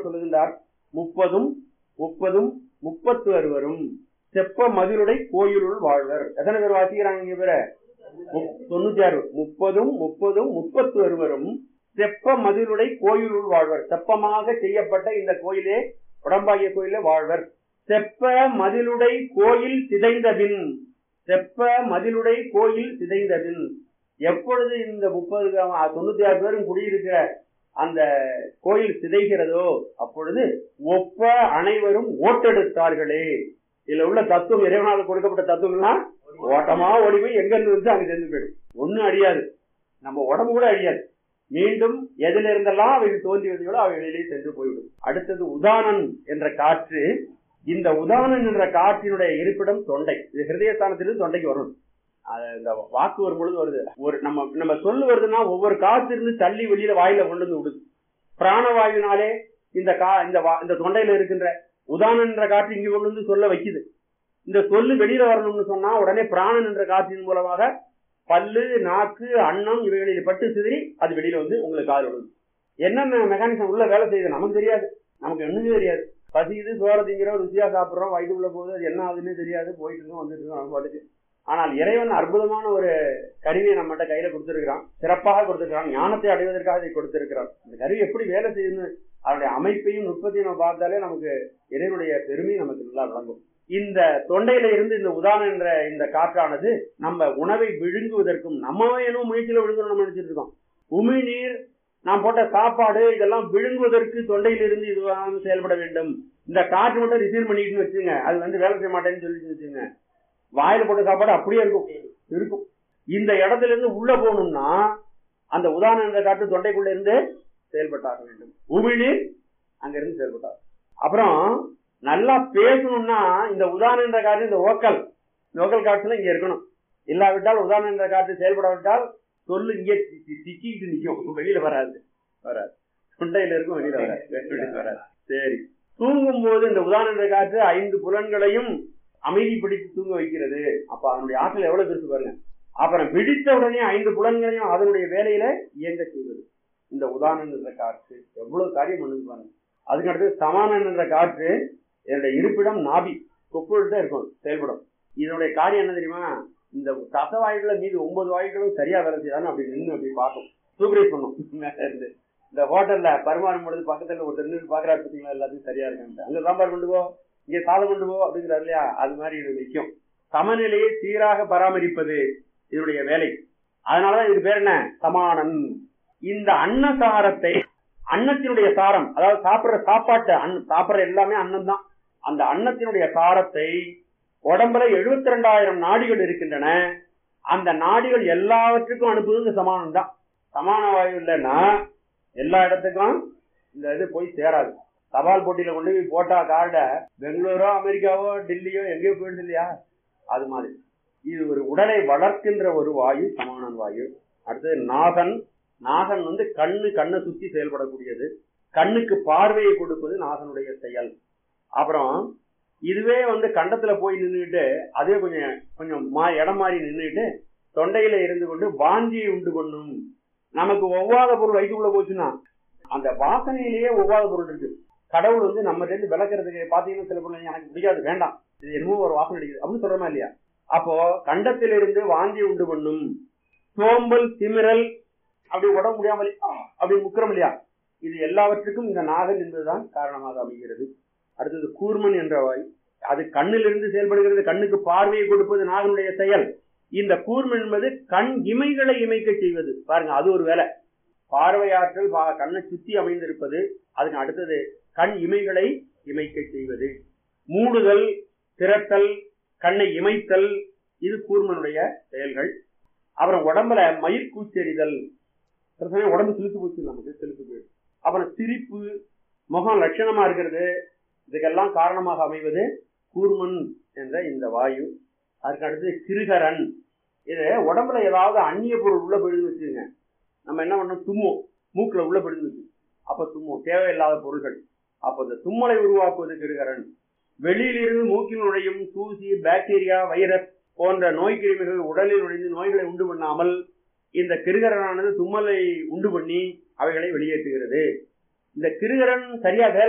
சொல்லுகின்றார் முப்பதும் முப்பதும் முப்பத்து அறுவரும் செப்ப மதிலுடை கோயிலுள் வாழ்வர் எத்தனை பேர் வாசிக்கிறாங்க இங்க பேர தொண்ணூத்தி ஆறு முப்பதும் முப்பதும் முப்பத்து அறுவரும் செப்ப மதிலுடை கோயிலுள் வாழ்வர் செப்பமாக செய்யப்பட்ட இந்த கோயிலே உடம்பாகிய கோயிலே வாழ்வர் செப்ப மதிலுடை கோயில் சிதைந்தபின் செப்ப மதிலுடை கோயில் சிதைந்தபின் எப்பொழுது இந்த முப்பது தொண்ணூத்தி ஆறு பேரும் குடியிருக்கிற அந்த கோயில் சிதைகிறதோ அப்பொழுது ஒப்ப அனைவரும் ஓட்டெடுத்தார்களே இதுல உள்ள தத்துவம் இறைவனால் கொடுக்கப்பட்ட தத்துவம்லாம் ஓட்டமா ஓடி போய் எங்க இருந்து வந்து அங்க சேர்ந்து போயிடும் ஒண்ணும் அழியாது நம்ம உடம்பு கூட அழியாது மீண்டும் எதில இருந்தெல்லாம் அவைகள் தோன்றி வந்தீங்களோ அவை வெளியிலே சென்று போய்விடும் அடுத்தது உதானன் என்ற காற்று இந்த உதானன் என்ற காற்றினுடைய இருப்பிடம் தொண்டை இது ஹிருதயஸ்தானத்திலிருந்து தொண்டைக்கு வரும் இந்த வாக்கு வரும் பொழுது வருது ஒரு நம்ம நம்ம சொல்லு வருதுன்னா ஒவ்வொரு காத்து இருந்து தள்ளி வெளியில வாயில கொண்டு வந்து விடுது பிராணவாயுனாலே இந்த கா இந்த இந்த தொண்டையில இருக்கின்ற உதாரணம் என்ற காற்று இங்க கொண்டு வந்து சொல்ல வைக்குது இந்த சொல்லு வெளியில வரணும்னு சொன்னா உடனே பிராணன் என்ற காற்றின் மூலமாக பல்லு நாக்கு அன்னம் இவைகளில் பட்டு சிதறி அது வெளியில வந்து உங்களுக்கு காது விடுது என்னென்ன மெக்கானிசம் உள்ள வேலை செய்யுது நமக்கு தெரியாது நமக்கு ஒண்ணுமே தெரியாது பசிக்குது சோற திங்கிறோம் ருசியா சாப்பிடுறோம் வயிற்றுக்குள்ள போகுது அது என்ன ஆகுதுன்னு தெரியாது போயிட்டு இருக்கோம் வந்துட்டு இருக்கோம் நம்ம பாட்டுக்கு ஆனால் இறைவன் அற்புதமான ஒரு கருவியை நம்மகிட்ட கையில கொடுத்திருக்கிறான் சிறப்பாக கொடுத்திருக்கிறான் ஞானத்தை அடைவதற்காக இதை கொடுத்திருக்கிறான் இந்த கருவி எப்படி வேலை செய்யுதுன்னு அதனுடைய அமைப்பையும் நுட்பத்தையும் நம்ம பார்த்தாலே நமக்கு இறைவனுடைய பெருமை நமக்கு நல்லா விளங்கும் இந்த தொண்டையில இருந்து இந்த உதாரணம் என்ற இந்த காற்றானது நம்ம உணவை விழுங்குவதற்கும் நம்ம என்ன முயற்சியில விழுங்கணும் நம்ம நினைச்சிட்டு இருக்கோம் உமிழ்நீர் நாம் போட்ட சாப்பாடு இதெல்லாம் விழுங்குவதற்கு தொண்டையிலிருந்து இதுவாக செயல்பட வேண்டும் இந்த காற்று மட்டும் ரிசீவ் பண்ணிட்டு வச்சுங்க அது வந்து வேலை செய்ய மாட்டேன்னு சொல்லி வச்சுங்க வாயில போட்ட சாப்பாடு அப்படியே இருக்கும் இருக்கும் இந்த இடத்துல இருந்து உள்ள போகணும்னா அந்த உதாரண காற்று தொண்டைக்குள்ள இருந்து செயல்பட்டாக வேண்டும் உமிழ்நீர் அங்க இருந்து செயல்பட்டார் அப்புறம் நல்லா பேசணும்னா இந்த உதாரண காற்று இந்த ஓக்கல் இந்த ஓக்கல் காற்றுல இங்க இருக்கணும் இல்லாவிட்டால் உதாரண காற்று செயல்படாவிட்டால் சொல்லு இங்கே சிக்கிட்டு நிக்கும் வெளியில வராது வராது தொண்டையில இருக்கும் வெளியில வராது வராது சரி தூங்கும் போது இந்த உதாரண காற்று ஐந்து புலன்களையும் அமைதிப்படுத்தி தூங்க வைக்கிறது அப்ப அதனுடைய ஆற்றல் எவ்வளவு பெருசு பாருங்க அப்புறம் விழித்த உடனே ஐந்து புலன்களையும் அதனுடைய வேலையில இயங்க செய்வது இந்த உதாரணம் என்ற காற்று எவ்வளவு காரியம் பண்ணுது பாருங்க அதுக்கு அடுத்து சமானன் என்ற காற்று என்னுடைய இருப்பிடம் நாபி கொப்புள் தான் இருக்கும் செயல்படும் இதனுடைய காரியம் என்ன தெரியுமா இந்த தச வாயுக்களை மீது ஒன்பது வாயுக்களும் சரியா வேலை செய்யறான்னு அப்படி நின்று அப்படி பார்க்கும் சூப்பரைஸ் பண்ணும் மேல இருந்து இந்த ஹோட்டல்ல பரிமாறும் பொழுது பக்கத்துல ஒருத்தர் நின்று பாக்குறாரு பார்த்தீங்களா எல்லாத்தையும் சரியா இருக்கான்ட்டு அங்க சாம்பார் கொண்டு போ இங்க சாதம் கொண்டு போ அப்படிங்கிறாரு இல்லையா அது மாதிரி இது நிற்கும் சமநிலையை சீராக பராமரிப்பது இதனுடைய வேலை அதனாலதான் இதுக்கு பேர் என்ன சமானன் இந்த அன்னசாரத்தை அன்னத்தினுடைய சாரம் அதாவது சாப்பிடுற சாப்பாட்டு அன் சாப்பிடுற எல்லாமே அன்னம் தான் அந்த அன்னத்தினுடைய சாரத்தை உடம்புல எழுபத்தி ரெண்டாயிரம் நாடிகள் இருக்கின்றன அந்த நாடிகள் எல்லாவற்றுக்கும் அனுப்புவது இந்த சமானம் தான் சமான வாயு இல்லைன்னா எல்லா இடத்துக்கும் இந்த இது போய் சேராது தபால் போட்டியில கொண்டு போய் போட்டா கார்டை பெங்களூரோ அமெரிக்காவோ டெல்லியோ எங்கேயோ போயிடுது இல்லையா அது மாதிரி இது ஒரு உடலை வளர்க்கின்ற ஒரு வாயு சமானன் வாயு அடுத்தது நாகன் நாகன் வந்து கண்ணு கண்ணை சுத்தி செயல்படக்கூடியது கண்ணுக்கு பார்வையை கொடுப்பது நாகனுடைய செயல் அப்புறம் இதுவே வந்து கண்டத்துல போய் நின்றுட்டு அதே கொஞ்சம் கொஞ்சம் மா இடம் மாறி நின்றுட்டு தொண்டையில இருந்து கொண்டு வாந்தியை உண்டு பண்ணும் நமக்கு ஒவ்வாத பொருள் வயிற்றுக்குள்ள போச்சுன்னா அந்த வாசனையிலேயே ஒவ்வாத பொருள் இருக்கு கடவுள் வந்து நம்ம இருந்து விளக்குறதுக்கு பாத்தீங்கன்னா சில பொருள் எனக்கு பிடிக்காது வேண்டாம் இது என்னமோ ஒரு வாசனை அடிக்குது அப்படின்னு சொல்றமா இல்லையா அப்போ கண்டத்திலிருந்து வாந்தி உண்டு பண்ணும் சோம்பல் திமிரல் அப்படி உடம்பு முடியாமல் அப்படி முக்கிறோம் இல்லையா இது எல்லாவற்றுக்கும் இந்த நாகன் என்பதுதான் காரணமாக அமைகிறது அடுத்தது கூர்மன் என்ற வாய் அது கண்ணிலிருந்து செயல்படுகிறது கண்ணுக்கு பார்வையை கொடுப்பது நாகனுடைய செயல் இந்த கூர்மன் என்பது கண் இமைகளை இமைக்க செய்வது பாருங்க அது ஒரு வேலை பார்வையாற்றல் கண்ணை சுத்தி அமைந்திருப்பது அதுக்கு அடுத்தது கண் இமைகளை இமைக்க செய்வது மூடுதல் திரட்டல் கண்ணை இமைத்தல் இது கூர்மனுடைய செயல்கள் அப்புறம் உடம்புல மயிர் கூச்செறிதல் உடம்பு சிலுத்து போச்சு நமக்கு சிலுத்து போயிடும் அப்புறம் சிரிப்பு முகம் லட்சணமா இருக்கிறது இதுக்கெல்லாம் காரணமாக அமைவது கூர்மன் என்ற இந்த வாயு அதுக்கு அடுத்து கிருகரன் இது உடம்புல ஏதாவது அந்நிய பொருள் உள்ள போயிடுன்னு வச்சுங்க நம்ம என்ன பண்ணோம் தும்மும் மூக்குல உள்ள போயிடுன்னு அப்ப தும்மும் தேவையில்லாத பொருள்கள் அப்ப இந்த தும்மலை உருவாக்குவது கிருகரன் வெளியிலிருந்து மூக்கில் நுழையும் தூசி பாக்டீரியா வைரஸ் போன்ற நோய் கிருமிகள் உடலில் நுழைந்து நோய்களை உண்டு பண்ணாமல் இந்த கிருகரனானது தும்மலை உண்டு பண்ணி அவைகளை வெளியேற்றுகிறது இந்த கிருகரன் சரியா வேலை